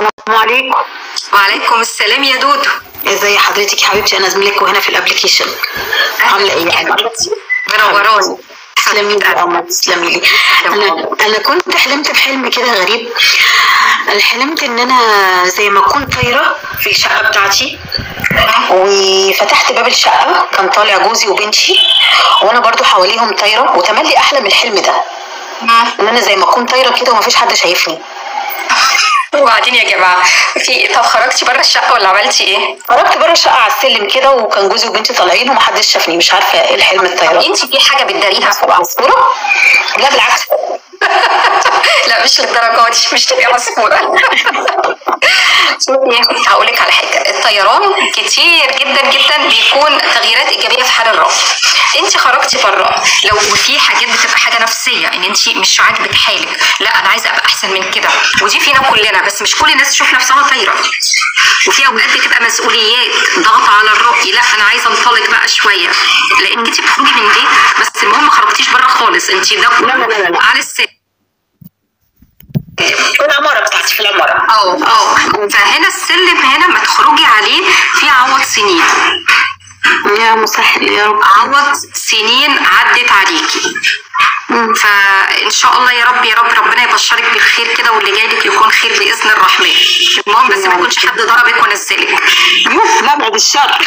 السلام عليكم وعليكم السلام يا دودو ازي حضرتك يا حبيبتي انا زميلك وهنا في الابلكيشن عامله ايه يا حبيبتي منوراني تسلمي لي يا قمر تسلمي لي انا انا كنت حلمت بحلم كده غريب انا حلمت ان انا زي ما اكون طايره في الشقه بتاعتي وفتحت باب الشقه كان طالع جوزي وبنتي وانا برضو حواليهم طايره وتملي احلم الحلم ده ان انا زي ما اكون طايره كده ومفيش حد شايفني وبعدين يا جماعه في طب خرجتي بره الشقه ولا عملتي ايه؟ خرجت بره الشقه على السلم كده وكان جوزي وبنتي طالعين ومحدش شافني مش عارفه ايه الحلم الطايره انت في حاجه بتداريها عصفوره لا بالعكس لا مش للدرجه دي مش تبقي عصفوره هقول لك على حاجه الطيران كتير جدا جدا بيكون تغييرات ايجابيه في حال الرأي انت خرجتي بره لو وفي حاجات بتبقى حاجه نفسيه ان انت مش عاجبك حالك لا انا عايزه ابقى احسن من كده ودي فينا كلنا بس مش كل الناس تشوف نفسها طايره وفي اوقات بتبقى مسؤوليات ضغط على الرأي لا انا عايزه انطلق بقى شويه لان انت بتخرجي من بيت بس المهم ما خرجتيش بره خالص انت ده لا لا لا لا. على السن في العماره بتاعتي في العماره اه اه فهنا السلم هنا ما تخرجي عليه في عوض سنين يا مسهل يا رب عوض سنين عدت عليكي فان شاء الله يا رب يا رب ربنا يبشرك بالخير كده واللي جاي لك يكون خير باذن الرحمن المهم بس ما يكونش حد ضربك ونزلك يوف لا بعد الشر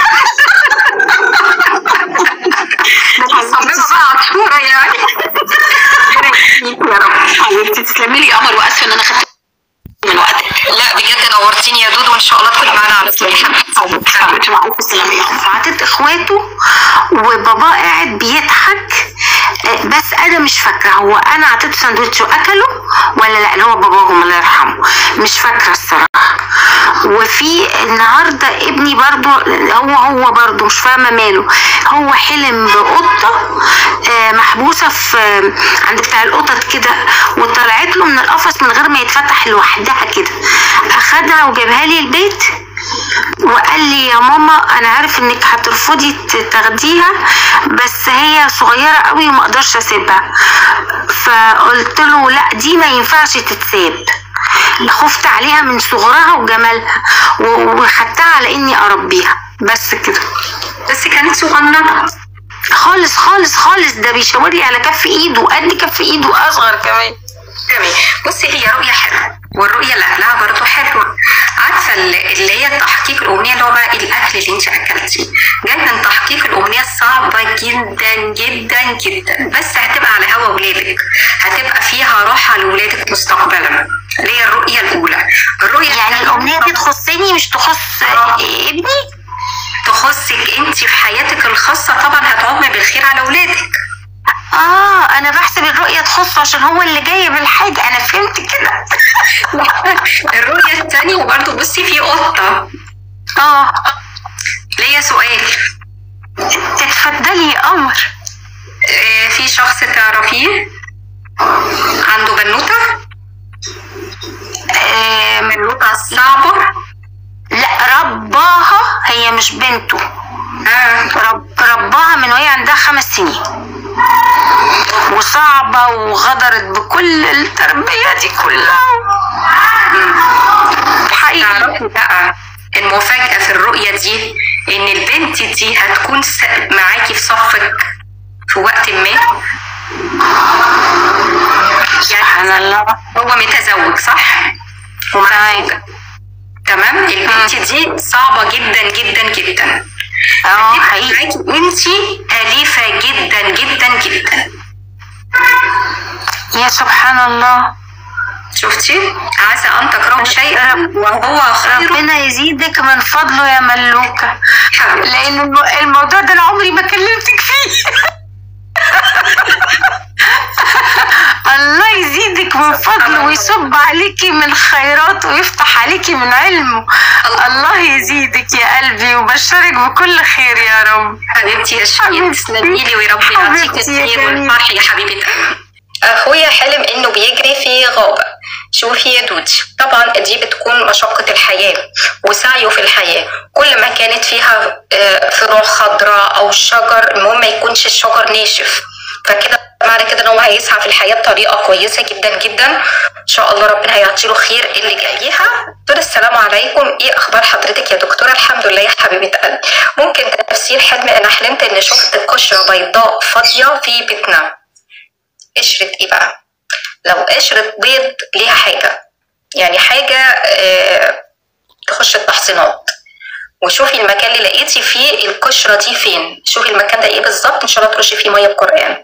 مصممه بقى عصفوره يعني يا رب حبيبتي تسلمي لي يا قمر واسفه ان انا خدت من وقتك لا بجد نورتيني يا دودو وان شاء الله تكوني معانا على طول يا حبيبتي حبيبتي مع الف سلامه يا قمر عدد اخواته وبابا قاعد بيضحك آه، بس انا مش فاكره هو انا عطيته سندوتش واكله ولا لا اللي هو باباهم الله يرحمه مش فاكره الصراحه وفي النهارده ابني برضو هو هو برضو مش فاهمه ماله هو حلم بقطه آه، محبوسه في آه، عند بتاع القطط كده وطلعت له من القفص من غير ما يتفتح لوحدها كده اخدها وجابها لي البيت وقال لي يا ماما انا عارف انك هترفضي ت- تاخديها بس هي صغيره قوي وما اقدرش اسيبها فقلت له لا دي ما ينفعش تتساب خفت عليها من صغرها وجمالها و- وخدتها على اني اربيها بس كده بس كانت صغننه خالص خالص خالص ده بيشاور لي على كف ايده قد كف ايده واصغر كمان جميل بصي هي رؤية حلوة والرؤية اللي أهلها برضه حلوة عارفة اللي اللي هي تحقيق الأمنية اللي هو بقى الأكل اللي أنت أكلتيه جاي من تحقيق الأمنية صعبة جدا جدا جدا بس هتبقى على هوا ولادك هتبقى فيها راحة لولادك مستقبلا اللي هي الرؤية الأولى الرؤية يعني الثانية الامنيه دي تخصني مش تخص ابني تخصك أنت في حياتك الخاصة طبعا هتعم بالخير على ولادك اه انا بحسب الرؤيه تخصه عشان هو اللي جايب الحاجه انا فهمت كده الرؤية الثانية وبرضه بصي في قطة اه ليا سؤال اتفضلي يا قمر آه، في شخص تعرفيه عنده بنوتة آه بنوتة صعبة لا رباها هي مش بنته آه. رب رباها من وهي عندها خمس سنين وصعبة وغدرت بكل التربية دي كلها حقيقي تعرفي بقى المفاجأة في الرؤية دي إن البنت دي هتكون س- معاكي في صفك في وقت ما سبحان الله هو متزوج صح؟ ومرزوجة تمام البنت دي صعبة جدا جدا جدا اه حقيقي معاكي انت أليفة جدا جدا جدا يا سبحان الله شفتي عسى ان تكرهوا شيئا وهو خير ربنا يزيدك من فضله يا ملوكة حبيبتي. لأن الم- الموضوع ده أنا عمري ما كلمتك فيه الله يزيدك من فضله ويصب عليكي من خيرات ويفتح عليكي من علمه الله يزيدك يا قلبي وبشرك بكل خير يا رب حبيبتي يا شيخ حبيبتي. تسلمي لي وربي يعطيك حبيبتي يا الخير جميل. والفرح يا حبيبه قلبي. اخويا حلم انه بيجري في غابه شوفي يا دودي طبعا دي بتكون مشقة الحياة وسعيه في الحياة كل ما كانت فيها آه، فروع خضراء أو شجر المهم ما يكونش الشجر ناشف فكده معنى كده ان هو هيسعى في الحياه بطريقه كويسه جدا جدا شاء الله ربنا هيعطيله خير اللي جايها تقول السلام عليكم ايه اخبار حضرتك يا دكتوره الحمد لله يا حبيبه قلبي ممكن تفسير حلمي انا حلمت اني شفت قشره بيضاء فاضيه في بيتنا قشره ايه بقى لو قشره بيض ليها حاجه يعني حاجه آه تخش التحصينات وشوفي المكان اللي لقيتي فيه القشره دي فين شوفي المكان ده ايه بالظبط ان شاء الله ترشي فيه ميه بقران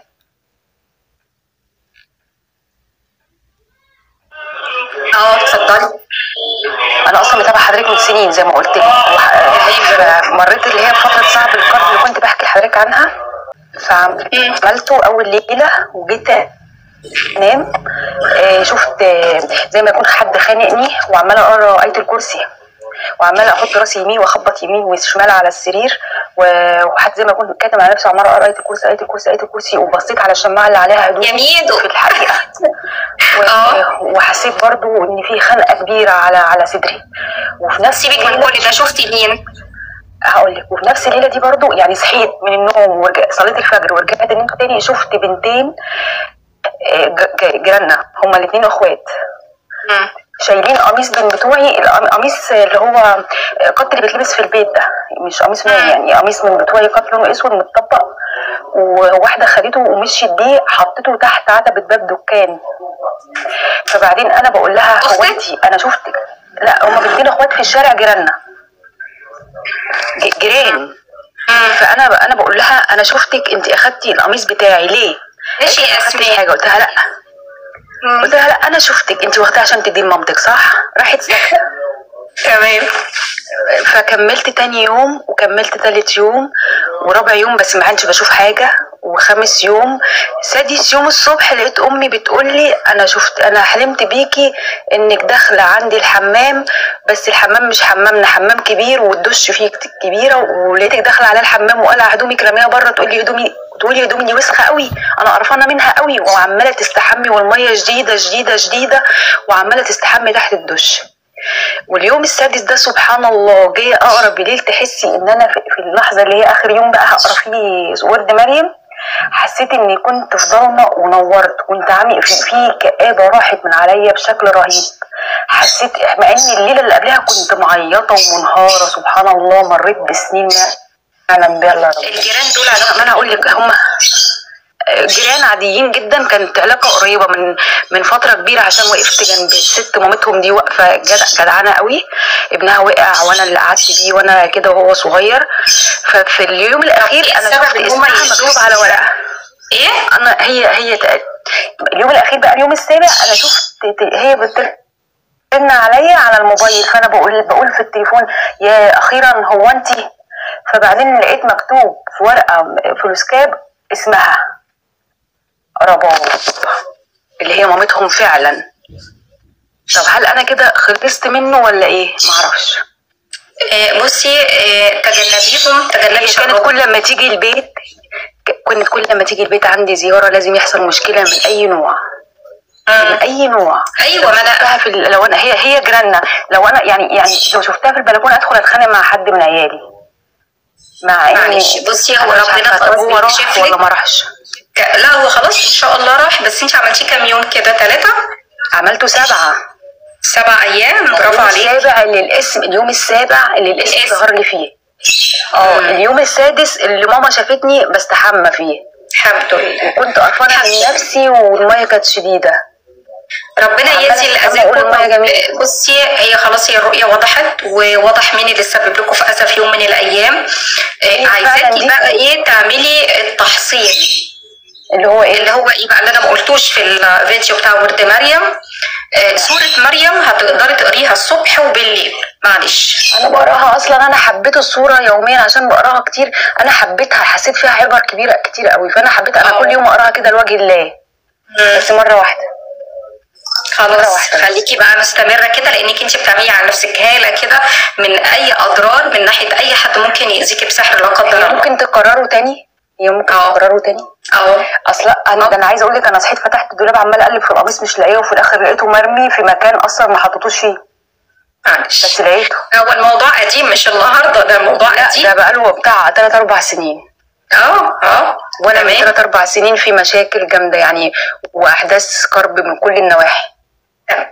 اه اتفضلي انا اصلا متابعه حضرتك من سنين زي ما قلت لك مريت اللي هي فتره صعب القرض اللي كنت بحكي لحضرتك عنها فعملته اول ليله وجيت انام آه، شفت آه، زي ما يكون حد خانقني وعماله اقرا ايه الكرسي وعماله احط راسي يمين واخبط يمين وشمال على السرير و- وحد زي ما يكون كاتم على نفسي وعماله اقرا ايه الكرسي ايه الكرسي ايه الكرسي وبصيت على الشماعه اللي عليها هدوء يا ميدو. في الحقيقه و- آه. وحسيت برضو ان في خنقه كبيره على على صدري وفي نفس سيبك من كل ده شفتي مين هقول لك وفي نفس الليله دي برضو يعني صحيت من النوم ورجع صليت الفجر ورجعت نمت تاني شفت بنتين آه، ج- ج- جيراننا هما الاثنين اخوات مم. شايلين قميص من بتوعي القميص اللي هو قط اللي بيتلبس في البيت ده مش قميص نوم يعني قميص من بتوعي قط لونه اسود متطبق وواحده خدته ومشيت بيه حطيته تحت عتبه باب دكان فبعدين انا بقول لها هو أختك؟ انت انا شفتك لا هما بنتين اخوات في الشارع جيراننا ج- جيران فانا انا بقول لها انا شفتك انت اخدتي القميص بتاعي ليه؟ ماشي يا ما أخدتش اسماء حاجه قلت لها لا مم. قلت لها لا انا شفتك انت واخداها عشان تديه لمامتك صح؟ راحت ساكته تمام فكملت تاني يوم وكملت تالت يوم ورابع يوم بس ما كانش بشوف حاجة وخامس يوم سادس يوم الصبح لقيت امي بتقول لي انا شفت انا حلمت بيكي انك داخله عندي الحمام بس الحمام مش حمامنا حمام كبير والدش فيه كت- كبيره ولقيتك داخله على الحمام وقلع هدومك رميها بره تقول لي هدومي تقولي هدومي دي وسخه قوي انا قرفانه منها قوي وعماله تستحمي والميه شديده شديده شديده وعماله تستحمي تحت الدش واليوم السادس ده سبحان الله جاي اقرا بالليل تحسي ان انا في في اللحظه اللي هي اخر يوم بقى هقرا فيه ورد مريم حسيت اني كنت في ضلمه ونورت كنت عامل في, في كآبه راحت من عليا بشكل رهيب حسيت مع ان الليله اللي قبلها كنت معيطه ومنهاره سبحان الله مريت بسنين ما اعلم بها الا رب الجيران دول علاقة ما انا هقول لك هم جيران عاديين جدا كانت علاقه قريبه من من فتره كبيره عشان وقفت جنب الست مامتهم دي واقفه جدع جدعانه قوي ابنها وقع وانا اللي قعدت بيه وانا كده وهو صغير ففي اليوم الاخير إيه انا السبب شفت إن هم اسمها يشوفوا؟ مكتوب على ورقه ايه انا هي هي تق- اليوم الاخير بقى اليوم السابع انا شفت ت- هي بترن عليا على الموبايل فانا بقول بقول في التليفون يا اخيرا هو انت فبعدين لقيت مكتوب في ورقه فلوسكاب اسمها رباب اللي هي مامتهم فعلا طب هل انا كده خلصت منه ولا ايه معرفش آه، بصي آه، تجنبيهم تجنبي هي كانت شرهم كل لما تيجي البيت ك- كنت كل لما تيجي البيت عندي زيارة لازم يحصل مشكلة من أي نوع من مم. أي نوع ايوه ما انا شفتها في ال- لو أنا هي هي جيراننا لو أنا يعني يعني لو شفتها في البلكونة أدخل أتخانق مع حد من عيالي مع إني معلش بصي هو أنا مش ربنا عارفة، طب خلاص هو راح بيكشف ولا لك ما راحش ك- لا هو خلاص ان شاء الله راح بس انت عملتيه كام يوم كده ثلاثة عملته سبعة سبع ايام برافو اليوم عليك السابع اللي الاسم اليوم السابع اللي الاسم الاسم. ظهر لي فيه اه مم. اليوم السادس اللي ماما شافتني بستحمى فيه الحمد لله كنت قرفانة من نفسي والمية كانت شديدة ربنا عمالة يزي اللي أتحمى أقول المية اذاكم جميلة. بصي هي خلاص هي الرؤيه وضحت وواضح مين اللي سبب لكم في اذى في يوم من الايام آه، هي فعلاً عايزاكي دي- بقى ايه تعملي التحصيل اللي هو ايه اللي هو ايه بقى اللي انا ما قلتوش في الفيديو بتاع ورد مريم آه، سورة مريم هتقدري تقريها الصبح وبالليل معلش انا بقراها اصلا انا حبيت الصوره يوميا عشان بقراها كتير انا حبيتها حسيت فيها عبر كبيره كتير قوي فانا حبيت انا آه. كل يوم اقراها كده لوجه الله بس مره واحده مرة خلاص واحدة بس. خليكي بقى مستمرة كده لانك انت بتعملي على نفسك هالة كده من اي اضرار من ناحية اي حد ممكن يأذيكي بسحر لا قدر هي الله ممكن تكرروا تاني هي ممكن آه. تكرروا تاني اه اصلا انا ده انا عايزه اقول لك انا صحيت فتحت الدولاب عمال اقلب في القميص مش لاقيه وفي الاخر لقيته مرمي في مكان اصلا ما حطيتوش فيه معلش بس لقيته هو الموضوع قديم مش النهارده ده موضوع لا قديم ده بقاله بتاع 3 4 سنين اه اه وانا من تمام. 3 4 سنين في مشاكل جامده يعني واحداث كرب من كل النواحي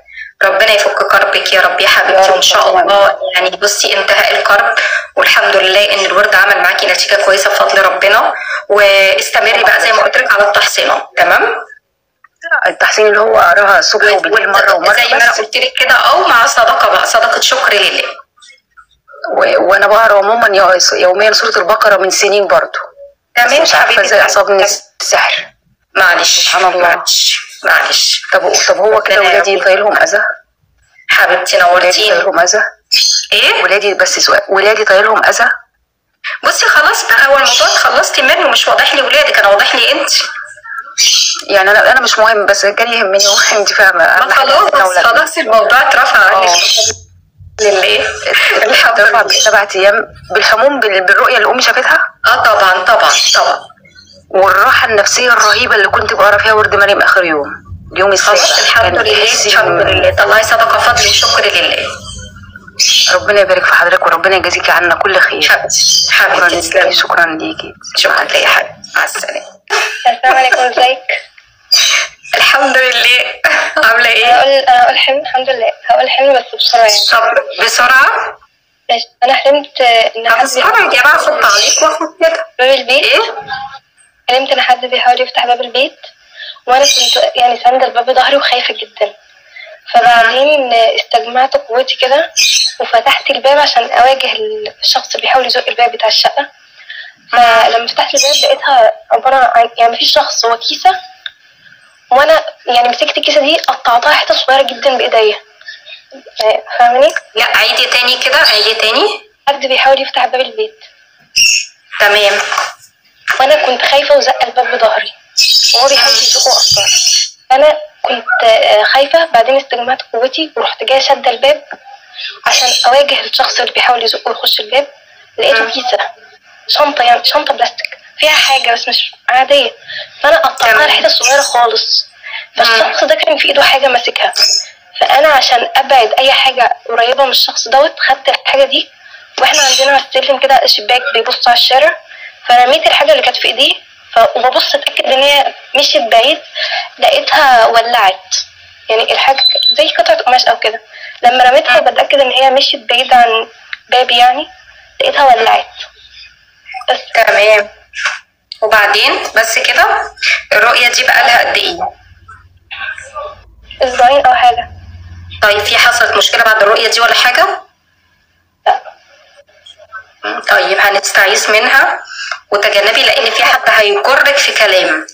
يفك كربك يا رب يا حبيبتي وان شاء الله يعني بصي انتهاء الكرب والحمد لله ان الورد عمل معاكي نتيجه كويسه بفضل ربنا واستمري بقى زي ما قلت لك على التحصينات تمام التحسين اللي هو قراها الصبح وبالليل مره ومره زي ما انا بس قلت لك كده او مع صدقه بقى صدقه شكر لله و- وانا بقرا عموما يو- يوميا سوره البقره من سنين برضو بس تمام مش عارفه حبيبتي. ازاي اصابني السحر معلش سبحان الله. معلش معلش طب طب هو كده ربنا ولادي يعافيك. طايلهم اذى حبيبتي ولادي نورتيني طايلهم اذى ايه ولادي بس سؤال ولادي طايلهم اذى بصي خلاص بقى هو الموضوع اتخلصتي منه مش واضح لي ولادك انا واضح لي انت يعني انا انا مش مهم بس كان يهمني هو انت فاهمه أهم ما حاجة خلاص إن أولادنا. خلاص الموضوع اترفع عنك آه. لله الحمد اترفع لله بسبعة ايام بالحموم بال- بالرؤيه اللي امي شافتها اه طبعا طبعا طبعا والراحه النفسيه الرهيبه اللي كنت بقرا فيها ورد مريم اخر يوم اليوم السابع خلاص الحمد كان لله تحسي الحمد إن لله طلعي صدقه فضل وشكر لله ربنا يبارك في حضرتك وربنا يجازيكي عنا كل خير حبيبتي شكرا حبيبتي ليكي تسلمي شكرا ليكي شكرا ليا يا حبيبتي مع السلامه السلام عليكم ازيك؟ الحمد لله عامله ايه؟ هقول انا هقول حلم الحمد لله هقول حلم بس بسرعه يعني طب بسرعه ماشي انا حلمت ان طب حد بسرعه يا جماعه احط تعليق واخد كده باب البيت ايه؟ حلمت ان حد بيحاول يفتح باب البيت وانا كنت يعني ساندة الباب ظهري وخايفه جدا فبعدين استجمعت قوتي كده وفتحت الباب عشان اواجه الشخص اللي بيحاول يزق الباب بتاع الشقه فلما فتحت الباب لقيتها عباره عن يعني مفيش شخص هو كيسه وانا يعني مسكت الكيسه دي قطعتها حتت صغيره جدا بايديا يعني فاهماني لا عيدي تاني كده عيدي تاني حد بيحاول يفتح باب البيت تمام وانا كنت خايفه وزق الباب بظهري وهو بيحاول يزقه اكتر انا كنت آه، خايفه بعدين استجمعت قوتي ورحت جايه شاده الباب عشان اواجه الشخص اللي بيحاول يزقه ويخش الباب لقيته كيسه شنطه يعني شنطه بلاستيك فيها حاجه بس مش عاديه فانا قطعتها تمام. لحتت صغيره خالص فالشخص ده كان في ايده حاجه ماسكها فانا عشان ابعد اي حاجه قريبه من الشخص دوت خدت الحاجه دي واحنا عندنا على السلم كده شباك بيبص على الشارع فرميت الحاجه اللي كانت في ايديه ف- وببص اتاكد ان هي مشيت بعيد لقيتها ولعت يعني الحاجه زي قطعه قماش او كده لما رميتها بتاكد ان هي مشيت بعيد عن بابي يعني لقيتها ولعت بس تمام وبعدين بس كده الرؤية دي بقى لها قد ايه؟ اسبوعين او حاجه طيب في حصلت مشكلة بعد الرؤية دي ولا حاجة؟ لا مم، طيب هنستعيذ منها وتجنبي لان في حد هيجرك في كلام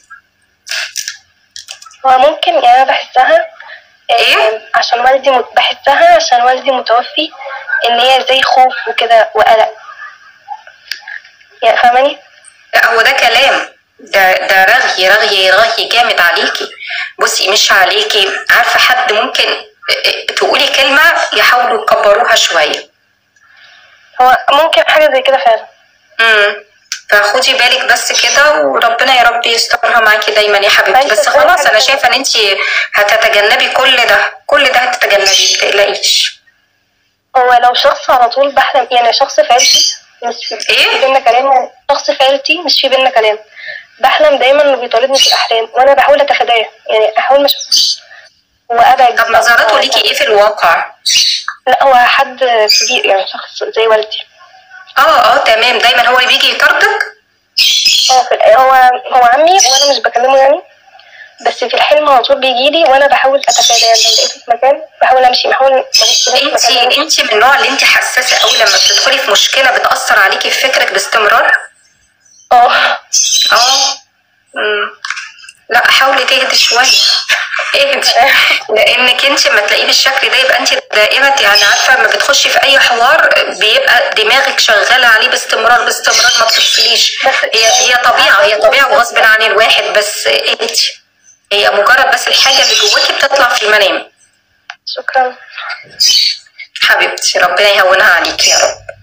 هو ممكن يعني انا بحسها آه، إيه؟ عشان والدي مت... بحسها عشان والدي متوفي ان هي زي خوف وكده وقلق يعني فاهماني لا هو ده كلام ده ده رغي رغي رغي جامد عليكي بصي مش عليكي عارفة حد ممكن اه، اه، تقولي كلمة يحاولوا يكبروها شوية هو ممكن حاجه زي كده فعلا امم فخدي بالك بس كده وربنا يا رب يسترها معاكي دايما يا حبيبتي بس خلاص انا شايفه ان انت هتتجنبي كل ده كل ده هتتجنبي متقلقيش هو لو شخص على طول بحلم يعني شخص في عيلتي مش في إيه؟ بينا كلام شخص في عيلتي مش في بينا كلام بحلم دايما انه بيطاردني في الاحلام وانا بحاول اتفاداه يعني احاول ما اشوفوش وابعد طب نظراته ليكي ايه في الواقع لا هو حد كبير يعني شخص زي والدي اه اه تمام دايما هو اللي بيجي يطاردك هو في الآ- هو هو عمي وانا مش بكلمه يعني بس في الحلم على طول بيجي لي وانا بحاول اتفادى يعني لو لقيته في مكان بحاول امشي بحاول ما أبصش في انت مكان انت من النوع اللي انت حساسه قوي لما بتدخلي في مشكله بتاثر عليكي في فكرك باستمرار اه اه مم. لا حاولي تهدي شويه اهدي لانك انت لما تلاقيه بالشكل ده يبقى انت دائما يعني عارفه لما بتخشي في اي حوار بيبقى دماغك شغاله عليه باستمرار باستمرار ما بتفصليش هي هي طبيعه هي طبيعه وغصب عن الواحد بس اهدي هي مجرد بس الحاجه اللي جواكي بتطلع في المنام شكرا حبيبتي ربنا يهونها عليك يا رب